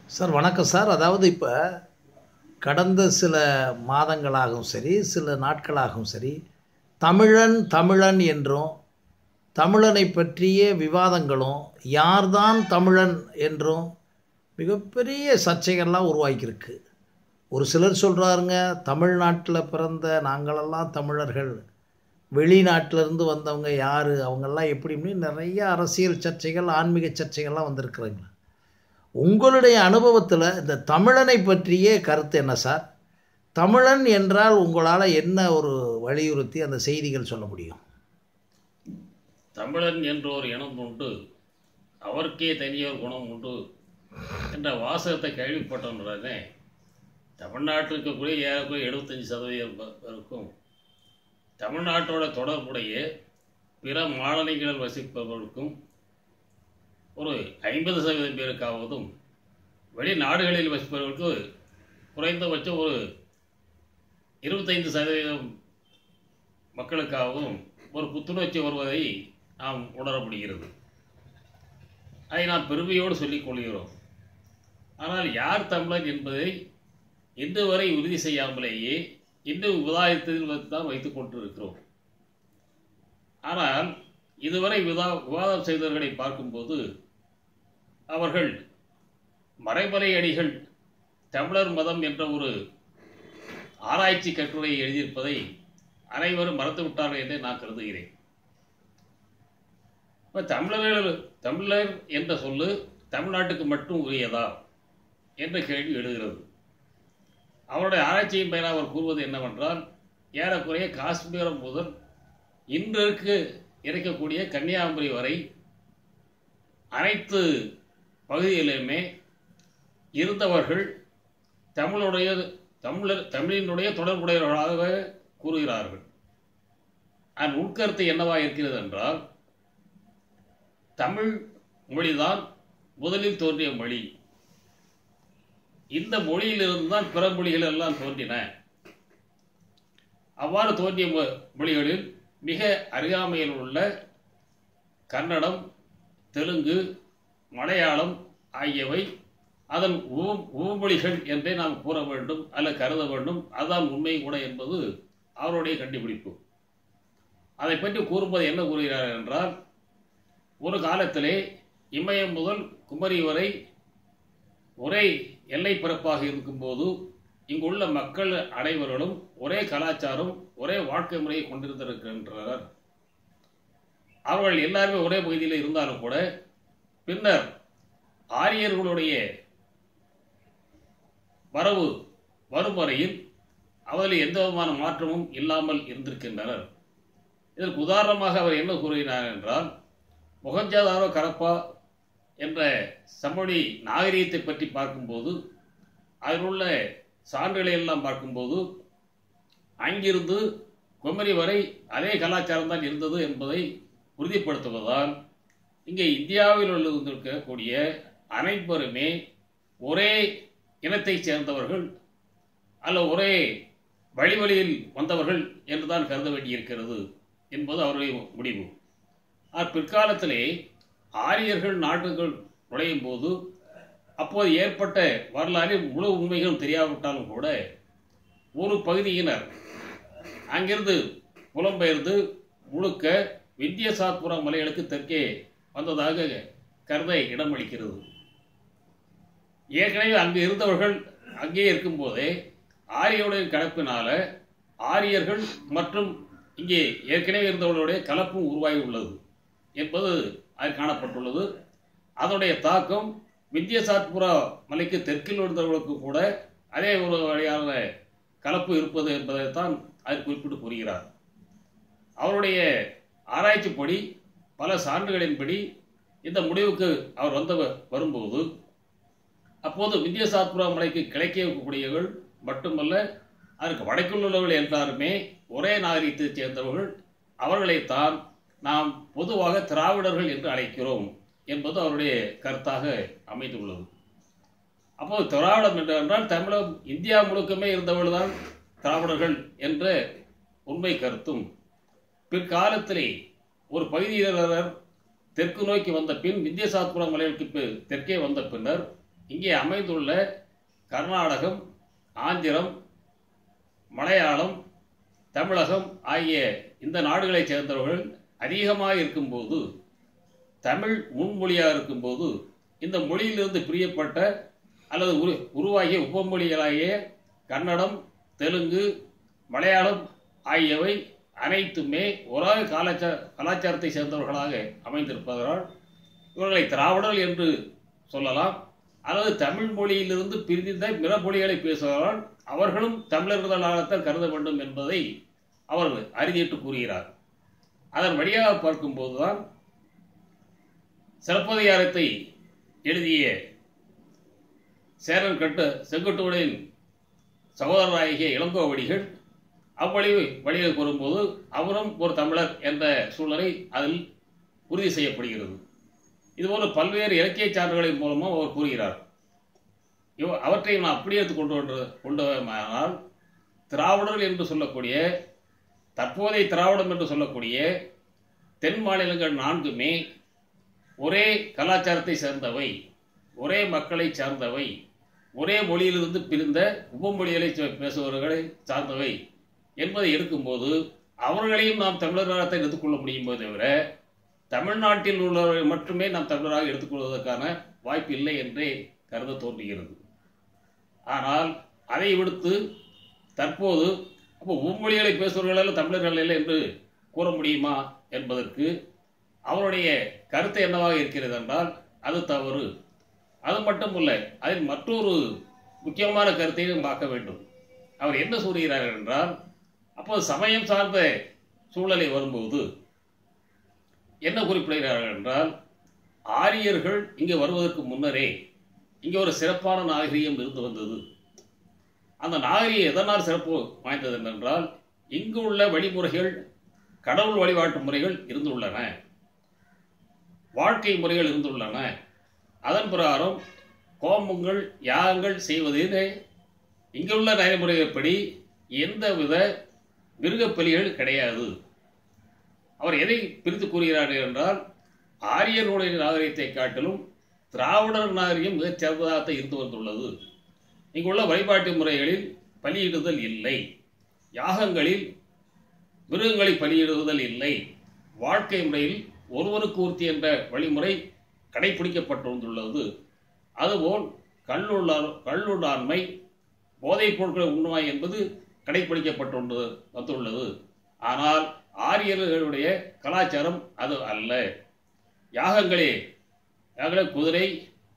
sir வணக்கம் sir அதாவது இப்போ கடந்த சில மாதங்களாகவும் சரி சில நாட்களாகவும் சரி தமிழன் தமிழன் என்றும் தமிழனை பற்றிய விவாதங்களும் யார்தான் தமிழன் என்றும் மிகப்பெரிய சர்ச்சைகள்லாம் உருவாக்கியிருக்கு ஒரு சிலர் சொல்கிறாருங்க தமிழ்நாட்டில் பிறந்த நாங்களெல்லாம் தமிழர்கள் வெளிநாட்டிலேருந்து வந்தவங்க யார் அவங்கெல்லாம் எப்படின்னு நிறைய அரசியல் சர்ச்சைகள் ஆன்மீக சர்ச்சைகள்லாம் வந்திருக்குறாங்க உங்களுடைய அனுபவத்தில் இந்த தமிழனை பற்றிய கருத்து என்ன சார் தமிழன் என்றால் உங்களால் என்ன ஒரு வலியுறுத்தி அந்த செய்திகள் சொல்ல முடியும் தமிழன் என்ற ஒரு இனம் உண்டு அவருக்கே தனியொரு குணம் உண்டு என்ற வாசகத்தை கேள்விப்பட்டவுடனே தமிழ்நாட்டில் இருக்கக்கூடிய ஏறக்குறைய எழுபத்தஞ்சி சதவீதம் பே- பேருக்கும் தமிழ்நாட்டோட தொடர்புடைய பிற மாநிலங்களில் வசிப்பவர்களுக்கும் ஒரு ஐம்பது சதவீதம் பேருக்காவதும் வெளிநாடுகளில் வசிப்பவர்களுக்கு குறைந்தபட்சம் ஒரு இருபத்தைந்து சதவீதம் மக்களுக்காகவும் ஒரு புத்துணர்ச்சி வருவதை நாம் உணர முடிகிறது அதை நாம் பெருமையோடு சொல்லிக் கொள்கிறோம் ஆனால் யார் தமிழர் என்பதை இன்று வரை உறுதி செய்யாமலேயே இன்னும் விவாதத்தில் தான் வைத்துக் கொண்டிருக்கிறோம் ஆனால் இதுவரை விதா விவாதம் செய்தவர்களை பார்க்கும்போது அவர்கள் மறைமலை அடிகள் தமிழர் மதம் என்ற ஒரு ஆராய்ச்சி கட்டுரை எழுதியிருப்பதை அனைவரும் மறந்து விட்டார்கள் என்றே நான் கருதுகிறேன் இப்போ தமிழர்கள் தமிழர் என்ற சொல்லு தமிழ்நாட்டுக்கு மட்டும் உரியதா என்ற கேள்வி எழுகிறது அவருடைய ஆராய்ச்சியின் பெயராக அவர் கூறுவது என்னவென்றால் ஏறக்குறைய காஷ்மீரம் முதல் இன்றைக்கு இருக்கக்கூடிய கன்னியாகுமரி வரை அனைத்து பகுதிகளிலுமே இருந்தவர்கள் தமிழுடைய தமிழர் தமிழினுடைய தொடர்புடையவர்களாக கூறுகிறார்கள் அதன் உட்கருத்து என்னவா இருக்கிறது என்றால் தமிழ் மொழிதான் முதலில் தோன்றிய மொழி இந்த மொழியிலிருந்து தான் பிற மொழிகள் எல்லாம் தோன்றின அவ்வாறு தோன்றிய மொ- மொழிகளில் மிக அருகாமையில் உள்ள கன்னடம் தெலுங்கு மலையாளம் ஆகியவை அதன் உவ- உவமொழிகள் என்றே நாம் கூற வேண்டும் அல்ல கருத வேண்டும் அதுதான் உண்மை கூட என்பது அவருடைய கண்டுபிடிப்பு அதை பற்றி கூறும்போது என்ன கூறுகிறார் என்றால் ஒரு காலத்திலே இமயம் முதல் குமரி வரை ஒரே எல்லை பிறப்பாக இருக்கும்போது இங்குள்ள மக்கள் அனைவர்களும் ஒரே கலாச்சாரம் ஒரே வாழ்க்கை முறையை கொண்டிருந்திருக்கின்றனர் அவர்கள் எல்லாருமே ஒரே பகுதியில் இருந்தாலும் கூட பின்னர் ஆரியர்களுடைய வரவு வரும் வரையில் அவரில் எந்த விதமான மாற்றமும் இல்லாமல் இருந்திருக்கின்றனர் இதற்கு உதாரணமாக அவர் என்ன கூறுகிறார் என்றால் மொஹஞ்சதாரோ கரப்பா என்ற சமொழி நாகரீகத்தை பற்றி பார்க்கும்போது அதில் உள்ள சான்றுகளை எல்லாம் பார்க்கும்போது அங்கிருந்து குமரி வரை அதே கலாச்சாரம் தான் இருந்தது என்பதை உறுதிப்படுத்துவதால் இங்கே இந்தியாவில் உள்ள இருக்கக்கூடிய அனைவருமே ஒரே இனத்தைச் சேர்ந்தவர்கள் அல்ல ஒரே வழி வழியில் வந்தவர்கள் என்றுதான் கருத வேண்டியிருக்கிறது என்பது அவருடைய முடிவு ஆனால் பிற்காலத்திலே ஆரியர்கள் நாட்டுகள் நுழையும் போது அப்போது ஏற்பட்ட வரலாறில் முழு உண்மைகளும் தெரியாவிட்டாலும் கூட ஒரு பகுதியினர் அங்கிருந்து புலம்பெயர்ந்து முழுக்க வித்யாசாத்புரம் மலைகளுக்கு தெற்கே வந்ததாக கருத இடமளிக்கிறது ஏற்கனவே அங்கு இருந்தவர்கள் அங்கே இருக்கும்போதே ஆரியருடைய கலப்பினால ஆரியர்கள் மற்றும் இங்கே ஏற்கனவே இருந்தவர்களுடைய கலப்பும் உருவாகி உள்ளது என்பது அதில் காணப்பட்டுள்ளது அதனுடைய தாக்கம் வித்யாசாத்புரா மலைக்கு தெற்கில் இருந்தவர்களுக்கு கூட அதே ஒரு வகையான கலப்பு இருப்பது என்பதைத்தான் அதில் குறிப்பிட்டு கூறுகிறார் அவருடைய ஆராய்ச்சிப்படி பல சான்றுகளின்படி இந்த முடிவுக்கு அவர் வந்த வரும்போது அப்போது வித்யாசாத்புரா மலைக்கு கிழக்கே இருக்கக்கூடியவர்கள் மட்டுமல்ல அதற்கு வடக்கில் உள்ளவர்கள் எல்லாருமே ஒரே நாகரிகத்தைச் சேர்ந்தவர்கள் அவர்களைத்தான் நாம் பொதுவாக திராவிடர்கள் என்று அழைக்கிறோம் என்பது அவருடைய கருத்தாக அமைந்துள்ளது அப்போது திராவிடம் என்று என்றால் தமிழகம் இந்தியா முழுக்கமே இருந்தவர்கள் தான் திராவிடர்கள் என்ற உண்மை கருத்தும் பிற்காலத்திலே ஒரு பகுதியினர் தெற்கு நோக்கி வந்த பின் வித்யாசாத்புரம் மலைகளுக்கு தெற்கே வந்த பின்னர் இங்கே அமைந்துள்ள கர்நாடகம் ஆந்திரம் மலையாளம் தமிழகம் ஆகிய இந்த நாடுகளைச் சேர்ந்தவர்கள் அதிகமாக இருக்கும்போது தமிழ் முன்மொழியாக இருக்கும்போது இந்த மொழியிலிருந்து பிரியப்பட்ட அல்லது உரு உருவாகிய உபமொழிகளாகிய கன்னடம் தெலுங்கு மலையாளம் ஆகியவை அனைத்துமே ஒரே கலாச்சார கலாச்சாரத்தை சேர்ந்தவர்களாக அமைந்திருப்பதால் இவர்களை திராவிடர்கள் என்று சொல்லலாம் அல்லது தமிழ் மொழியிலிருந்து பிரிந்த பிற மொழிகளை பேசுவதால் அவர்களும் தமிழர்களாகத்தான் கருத வேண்டும் என்பதை அவர் அறிஞிட்டு கூறுகிறார் அதன் வழியாக பார்க்கும்போதுதான் சிலப்பதிகாரத்தை எழுதிய சேரன் கட்டு செங்குட்டுவனின் சகோதரராகிய இளங்கோவடிகள் அவ்வழி வழியில் கூறும்போது அவரும் ஒரு தமிழர் என்ற சூழ்நிலை அதில் உறுதி செய்யப்படுகிறது இதுபோல பல்வேறு இலக்கிய சான்றுகளின் மூலமும் அவர் கூறுகிறார் இவ அவற்றை நான் அப்படியே எடுத்து கொண்டு வந்து கொண்டு வந்தால் திராவிடர்கள் என்று சொல்லக்கூடிய தற்போதைய திராவிடம் என்று சொல்லக்கூடிய தென் மாநிலங்கள் நான்குமே ஒரே கலாச்சாரத்தை சேர்ந்தவை ஒரே மக்களை சார்ந்தவை ஒரே மொழியிலிருந்து பிரிந்த உபமொழிகளை சே- பேசுபவர்களை சார்ந்தவை என்பதை எடுக்கும்போது அவர்களையும் நாம் தமிழர்களாக எடுத்துக்கொள்ள முடியுமே தவிர தமிழ்நாட்டில் உள்ளவர்களை மட்டுமே நாம் தமிழராக எடுத்துக்கொள்வதற்கான வாய்ப்பு இல்லை என்றே கருத தோன்றுகிறது ஆனால் அதை விடுத்து தற்போது அப்போ மும்மொழிகளை பேசுபவர்கள் தமிழர்கள் இல்லை என்று கூற முடியுமா என்பதற்கு அவருடைய கருத்து என்னவாக இருக்கிறது என்றால் அது தவறு அது மட்டுமல்ல அதில் மற்றொரு முக்கியமான கருத்தையும் பார்க்க வேண்டும் அவர் என்ன சொல்கிறார் என்றால் அப்போ சமயம் சார்ந்த சூழலை வரும்போது என்ன குறிப்பிடுகிறார்கள் என்றால் ஆரியர்கள் இங்கே வருவதற்கு முன்னரே இங்கே ஒரு சிறப்பான நாகரிகம் இருந்து வந்தது அந்த நாகரிகம் எதனால் சிறப்பு வாய்ந்தது என்றால் இங்கு உள்ள வழிமுறைகள் கடவுள் வழிபாட்டு முறைகள் இருந்துள்ளன வாழ்க்கை முறைகள் இருந்துள்ளன அதன் பிரகாரம் கோமங்கள் யாகங்கள் செய்வதிலே இங்குள்ள நடைமுறைப்படி எந்தவித மிருகப் பலிகள் கிடையாது அவர் எதை பிரித்து கூறுகிறார் என்றால் ஆரியர்களுடைய நாகரிகத்தை காட்டிலும் திராவிடர் நாகரிகம் மிகச் சிறந்ததாக இருந்து வந்துள்ளது இங்குள்ள வழிபாட்டு முறைகளில் பலியிடுதல் இல்லை யாகங்களில் மிருகங்களை பலியிடுதல் இல்லை வாழ்க்கை முறையில் ஒருவருக்கு ஒருத்தி என்ற வழிமுறை கடைபிடிக்கப்பட்டு வந்துள்ளது அதுபோல் கல்லுள்ளார் கல்லுண்டாண்மை போதைப் பொருட்களை உண்ணுவாய் என்பது கடைபிடிக்கப்பட்டு வந்து வந்துள்ளது ஆனால் ஆரியர்களுடைய கலாச்சாரம் அது அல்ல யாகங்களே யாகங்களே குதிரை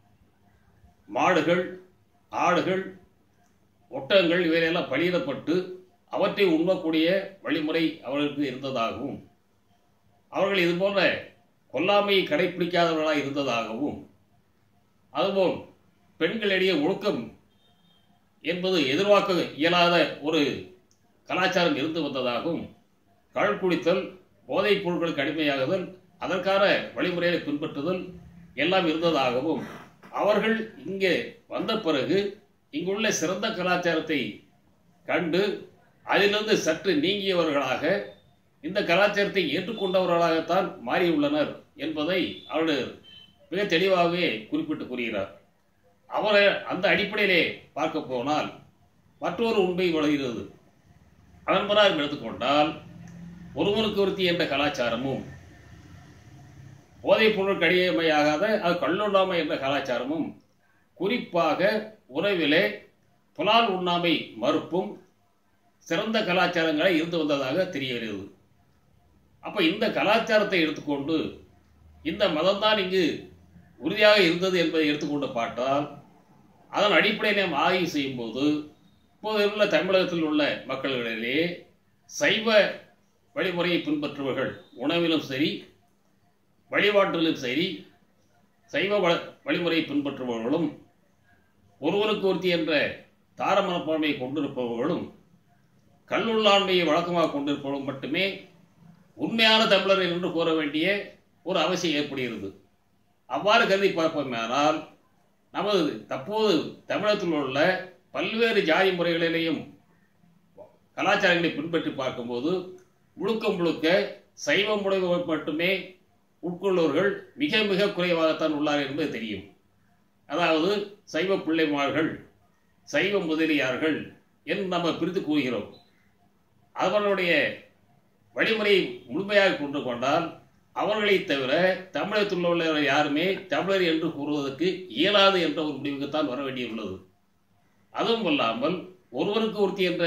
மாடுகள் ஆடுகள் ஒட்டகங்கள் இவையெல்லாம் பலியிடப்பட்டு அவற்றை உண்ணக்கூடிய வழிமுறை அவர்களுக்கு இருந்ததாகவும் அவர்கள் இது போன்ற கொல்லாமையை கடைபிடிக்காதவர்களாக இருந்ததாகவும் அதுபோல் பெண்களிடையே ஒழுக்கம் என்பது எதிர்பார்க்க இயலாத ஒரு கலாச்சாரம் இருந்து வந்ததாகவும் கள் குடித்தல் போதைப் பொருட்களுக்கு அடிமையாகுதல் அதற்கான வழிமுறைகளை பின்பற்றுதல் எல்லாம் இருந்ததாகவும் அவர்கள் இங்கே வந்த பிறகு இங்குள்ள சிறந்த கலாச்சாரத்தை கண்டு அதிலிருந்து சற்று நீங்கியவர்களாக இந்த கலாச்சாரத்தை ஏற்றுக்கொண்டவர்களாகத்தான் மாறியுள்ளனர் என்பதை அவர்கள் மிக தெளிவாகவே குறிப்பிட்டு கூறுகிறார் அவரை அந்த அடிப்படையிலே பார்க்க போனால் மற்றொரு உண்மை விளைகிறது அதன் பிரகாரம் எடுத்துக்கொண்டால் ஒருவனுக்கு ஒருத்தி என்ற கலாச்சாரமும் போதைப் பொருள் கடியமையாகாத அது கல்லுண்ணாமை என்ற கலாச்சாரமும் குறிப்பாக உறவிலே புலால் உண்ணாமை மறுப்பும் சிறந்த கலாச்சாரங்களை இருந்து வந்ததாக தெரிய வருகிறது அப்ப இந்த கலாச்சாரத்தை எடுத்துக்கொண்டு இந்த மதம்தான் இங்கு உறுதியாக இருந்தது என்பதை எடுத்துக்கொண்டு பார்த்தால் அதன் அடிப்படையில் நாம் ஆய்வு செய்யும்போது இப்போது உள்ள தமிழகத்தில் உள்ள மக்களிடையே சைவ வழிமுறையை பின்பற்றுபவர்கள் உணவிலும் சரி வழிபாட்டிலும் சரி சைவ வ- வழிமுறையை பின்பற்றுபவர்களும் ஒருவனுக்கு ஒருத்தி என்ற தார மனப்பான்மையை கொண்டிருப்பவர்களும் கல்லுள்ளாண்மையை வழக்கமாக கொண்டிருப்பவர்களும் மட்டுமே உண்மையான தமிழர் என்று கூற வேண்டிய ஒரு அவசியம் ஏற்படுகிறது அவ்வாறு கருதி பார்ப்போமேனால் நமது தற்போது தமிழகத்தில் உள்ள பல்வேறு ஜாதி முறைகளிலேயும் கலாச்சாரங்களை பின்பற்றி பார்க்கும்போது முழுக்க முழுக்க சைவ முறையை மட்டுமே உட்கொள்வர்கள் மிக மிக குறைவாகத்தான் உள்ளார் என்பது தெரியும் அதாவது சைவ பிள்ளைமார்கள் சைவ முதலியார்கள் என்று நம்ம பிரித்து கூறுகிறோம் அவர்களுடைய வழிமுறையை முழுமையாக கொண்டு கொண்டால் அவர்களைத் தவிர தமிழகத்தில் உள்ள யாருமே தமிழர் என்று கூறுவதற்கு இயலாது என்ற ஒரு முடிவுக்குத்தான் வர வேண்டியுள்ளது அதுவும் அல்லாமல் ஒருவருக்கு ஒருத்தி என்ற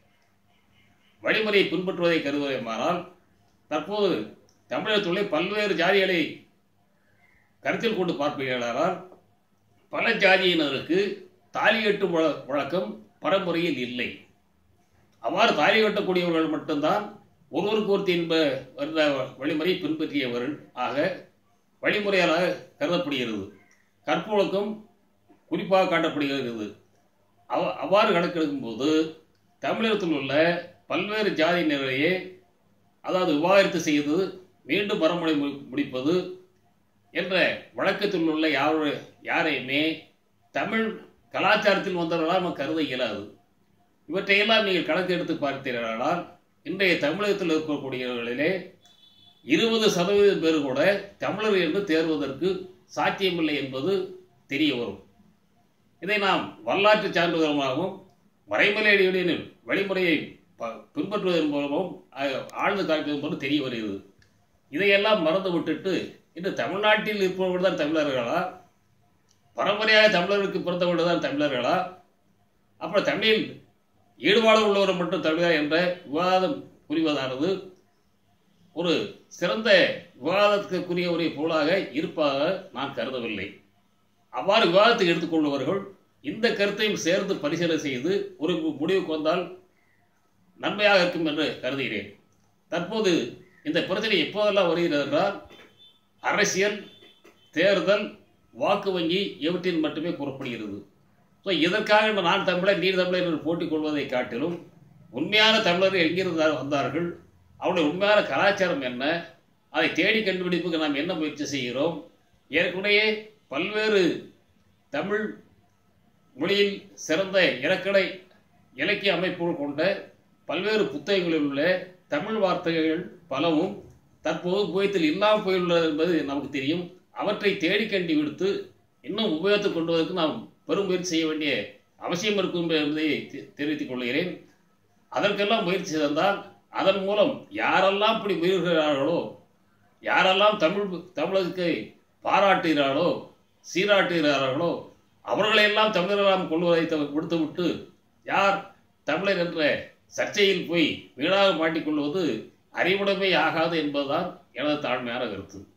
வழிமுறையை பின்பற்றுவதை கருதுவதேமானால் தற்போது தமிழகத்துள்ளே பல்வேறு ஜாதிகளை கருத்தில் கொண்டு பார்ப்பீர்களானால் பல ஜாதியினருக்கு தாலி கட்டும் வழ- வழக்கம் பரம்பரையில் இல்லை அவ்வாறு தாலி கட்டக்கூடியவர்கள் மட்டும்தான் ஒருவருக்கு ஒருத்தி என்ப வந்த வழிமுறையை பின்பற்றியவர்கள் ஆக வழிமுறையாளாக கருதப்படுகிறது கற்பொழுக்கம் குறிப்பாக காட்டப்படுகிறது அவ அவ்வாறு கணக்கெடுக்கும் போது தமிழகத்தில் உள்ள பல்வேறு ஜாதியினரையே அதாவது விவாகரத்து செய்து மீண்டும் மறுமுறை மு- முடிப்பது என்ற வழக்கத்தில் உள்ள யாரு யாரையுமே தமிழ் கலாச்சாரத்தில் வந்தவர்களாக நம்ம கருத இயலாது இவற்றையெல்லாம் நீங்கள் கணக்கு எடுத்து பார்த்தீர்களானால் இன்றைய தமிழகத்தில் இருக்கக்கூடியவர்களிலே இருபது சதவீதம் பேர் கூட தமிழர் என்று தேர்வதற்கு சாத்தியமில்லை என்பது தெரிய வரும் இதை நாம் வரலாற்று சான்றுதலமாகவும் மறைமலையடிகளின் வழிமுறையை ப- பின்பற்றுவதன் மூலமும் ஆ- ஆழ்ந்து காட்டுவதன் மூலம் தெரிய வருகிறது இதையெல்லாம் மறந்து விட்டுட்டு இன்று தமிழ்நாட்டில் இருப்பவர்கள் தான் தமிழர்களா பரம்பரையாக தமிழருக்கு பிறந்தவர்கள் தான் தமிழர்களா அப்புறம் தமிழில் ஈடுபாடு உள்ளவர் மட்டும் தமிழர் என்ற விவாதம் புரிவதானது ஒரு சிறந்த விவாதத்துக்குரிய ஒரு பொருளாக இருப்பதாக நான் கருதவில்லை அவ்வாறு விவாதத்துக்கு எடுத்துக்கொள்பவர்கள் இந்த கருத்தையும் சேர்ந்து பரிசீலனை செய்து ஒரு மு- முடிவுக்கு வந்தால் நன்மையாக இருக்கும் என்று கருதுகிறேன் தற்போது இந்த பிரச்சனை எப்போதெல்லாம் வருகிறது என்றால் அரசியல் தேர்தல் வாக்கு வங்கி இவற்றில் மட்டுமே கூறப்படுகிறது ஸோ இதற்காக நான் தமிழர் நீர் தமிழர் என்று போட்டிக் கொள்வதை காட்டிலும் உண்மையான தமிழர் எங்கிருந்து வந்தார்கள் அவருடைய உண்மையான கலாச்சாரம் என்ன அதை தேடி கண்டுபிடிப்புக்கு நாம் என்ன முயற்சி செய்கிறோம் ஏற்கனவே பல்வேறு தமிழ் மொழியில் சிறந்த இலக்கணை இலக்கிய அமைப்புகள் கொண்ட பல்வேறு புத்தகங்களில் உள்ள தமிழ் வார்த்தைகள் பலவும் தற்போது உபயோகத்தில் இல்லாமல் போயுள்ளது என்பது நமக்கு தெரியும் அவற்றை தேடி கண்டுபிடித்து இன்னும் உபயோகத்துக்கு கொண்டு வருவதற்கு நாம் பெரும் முயற்சி செய்ய வேண்டிய அவசியம் இருக்கும் என்பதை தெ- தெரிவித்துக் கொள்கிறேன் அதற்கெல்லாம் முயற்சி செய்தால் அதன் மூலம் யாரெல்லாம் இப்படி முயல்கிறார்களோ யாரெல்லாம் தமிழ் தமிழருக்கு பாராட்டுகிறார்களோ சீராட்டுகிறார்களோ அவர்களையெல்லாம் தமிழர்களாம் கொள்வதை தவிர- விடுத்துவிட்டு யார் தமிழர் என்ற சர்ச்சையில் போய் வீணாக மாட்டிக்கொள்வது அறிவுடைமை ஆகாது என்பதுதான் எனது தாழ்மையான கருத்து